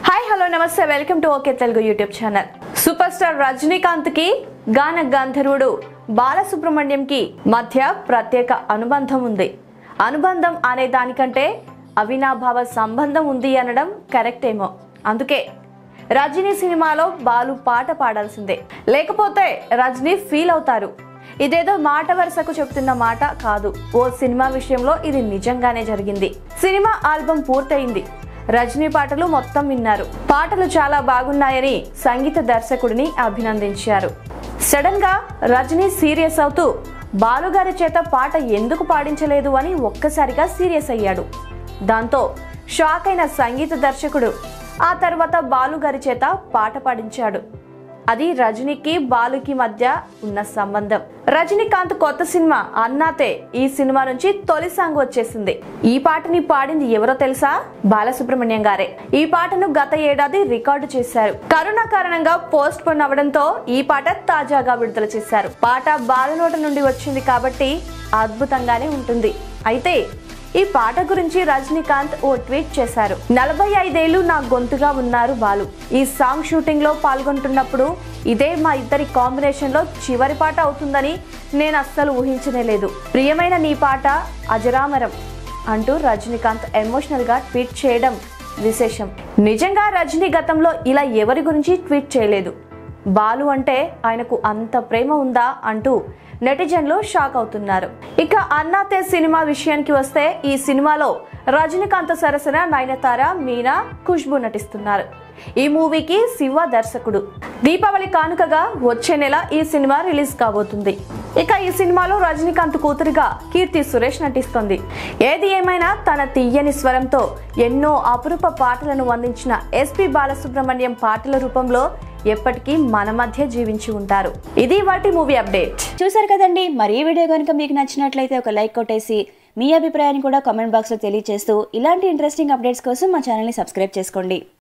hi hello namaste welcome to okay Telugu YouTube channel super star Rajinikanth కి గాన గంధర్వుడు బాలసుబ్రహ్మణ్యంకి మధ్య ప్రత్యేక అనుబంధం ఉంది అనుబంధం అనే దానికంటే అవినాభావ సంబంధం ఉంది అనడం కరెక్ట్ ఏమో అందుకే రజనీ సినిమాలో బాలు పాట పాడాల్సిందే లేకపోతే రజనీ ఫీల్ అవుతారు ఇదేదో మాట వరుసకు చెప్తున్న మాట కాదు ఓ సినిమా విషయంలో ఇది నిజంగానే జరిగింది సినిమా ఆల్బం పూర్తయింది రజనీ పాటలు మొత్తం విన్నారు పాటలు చాలా బాగున్నాయని సంగీత దర్శకుడిని అభినందించారు సడన్ గా రజనీ సీరియస్ అవుతూ బాలుగారి చేత పాట ఎందుకు పాడించలేదు అని ఒక్కసారిగా సీరియస్ అయ్యాడు దాంతో షాక్ అయిన సంగీత దర్శకుడు ఆ తర్వాత బాలుగారి చేత పాట పాడించాడు అది రజనీకి బాలుకి మధ్య ఉన్న సంబంధం రజనీకాంత్ కొత్త సినిమా అన్నాతే ఈ సినిమా నుంచి తొలి సాంగ్ వచ్చేసింది ఈ పాటని పాడింది ఎవరో తెలుసా బాలసుబ్రహ్మణ్యం గారే ఈ పాటను గత ఏడాది రికార్డు చేశారు కరోనా కారణంగా పోస్ట్ పోన్ అవడంతో ఈ పాట తాజాగా విడుదల చేశారు పాట బాలనోట నుండి వచ్చింది కాబట్టి అద్భుతంగానే ఉంటుంది అయితే ఈ పాట గురించి రజనీకాంత్ ఓ ట్వీట్ చేశారు నలభై ఐదేళ్లు నా గొంతుగా ఉన్నారు బాలు ఈ సాంగ్ షూటింగ్ లో పాల్గొంటున్నప్పుడు ఇదే మా ఇద్దరి కాంబినేషన్ లో చివరి పాట అవుతుందని నేను అస్సలు ఊహించనే లేదు ప్రియమైన నీ పాట అజరామరం అంటూ రజనీకాంత్ ఎమోషనల్ గా ట్వీట్ చేయడం విశేషం నిజంగా రజనీ గతంలో ఇలా ఎవరి గురించి ట్వీట్ చేయలేదు బాలు అంటే ఆయనకు అంత ప్రేమ ఉందా అంటూ నెటిజన్లు షాక్ అవుతున్నారు ఇక అన్నాతే సినిమా విషయానికి వస్తే ఈ సినిమాలో రజనీకాంత్ సరసన నయనతార మీనా ఖుష్బు నటిస్తున్నారు ఈ మూవీకి శివ దర్శకుడు దీపావళి కానుకగా వచ్చే నెల ఈ సినిమా రిలీజ్ కాబోతుంది ఇక ఈ సినిమాలో రజనీకాంత్ కూతురిగా కీర్తి సురేష్ నటిస్తుంది ఏది ఏమైనా తన తీయని స్వరంతో ఎన్నో అపురూప పాటలను అందించిన ఎస్పి బాలసుబ్రహ్మణ్యం పాటల రూపంలో ఎప్పటికీ మన మధ్య జీవించి ఉంటారు ఇది వాటి మూవీ అప్డేట్ చూసారు కదండి మరి ఈ వీడియో కనుక మీకు నచ్చినట్లయితే ఒక లైక్ కొట్టేసి మీ అభిప్రాయాన్ని కూడా కామెంట్ బాక్స్లో తెలియజేస్తూ ఇలాంటి ఇంట్రెస్టింగ్ అప్డేట్స్ కోసం మా ఛానల్ని సబ్స్క్రైబ్ చేసుకోండి